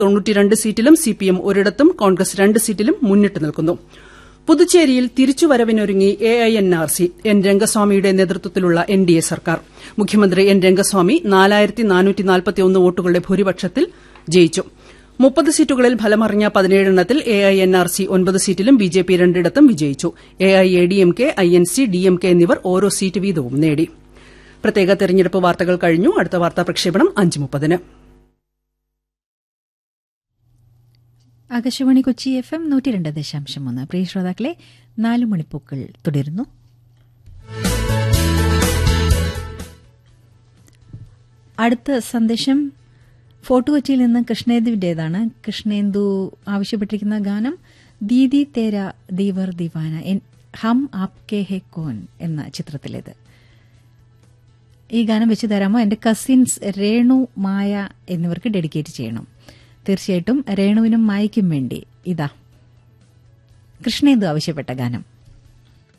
തൊണ്ണൂറ്റിരണ്ട് സീറ്റിലും സിപിഎം ഒരിടത്തും കോൺഗ്രസ് രണ്ട് സീറ്റിലും മുന്നിട്ട് നിൽക്കുന്നു പുതുച്ചേരിയിൽ തിരിച്ചുവരവിനൊരുങ്ങി A I N R C N രംഗസ്വാമിയുടെ നേതൃത്വത്തിലുള്ള എൻ ഡി എ സർക്കാർ മുഖ്യമന്ത്രി എൻ രംഗസ്വാമി വോട്ടുകളുടെ ഭൂരിപക്ഷത്തിൽ ജയിച്ചു മുപ്പത് സീറ്റുകളിൽ ഫലമറിഞ്ഞ പതിനേഴെണ്ണത്തിൽ A I N R C ഒൻപത് സീറ്റിലും ബി ജെ പി രണ്ടിടത്തും വിജയിച്ചു A I A D M K I N C D M K എന്നിവർ ഓരോ സീറ്റ് വീതവും നേടി പ്രത്യേക തെരഞ്ഞെടുപ്പ് വാർത്തകൾ കഴിഞ്ഞു അടുത്ത വാർത്താ പ്രക്ഷേപണം അഞ്ച് മുപ്പതിന് ആകാശവാണി കൊച്ചി എഫ് എം നൂറ്റി രണ്ട് ദശാംശം ഒന്ന് പ്രിയ ശ്രോതാക്കളെ നാല് മണിപ്പൂക്കൾ തുടരുന്നു അടുത്ത സന്ദേശം ഫോർട്ട് കൊച്ചിയിൽ നിന്ന് കൃഷ്ണേന്ദുവിന്റേതാണ് കൃഷ്ണേന്ദു ആവശ്യപ്പെട്ടിരിക്കുന്ന ഗാനം ദീദി തേര ദീവർ ദിവാന എൻ- ഹം ആപ്കെ ഹെ കോൻ എന്ന ചിത്രത്തിലേത് ഈ ഗാനം വെച്ച് തരാമോ എന്റെ കസിൻസ് രേണു മായ എന്നിവർക്ക് ഡെഡിക്കേറ്റ് ചെയ്യണം തീർച്ചയായിട്ടും രേണുവിനും മായയ്ക്കും വേണ്ടി ഇതാ കൃഷ്ണേന്ദു ആവശ്യപ്പെട്ട ഗാനം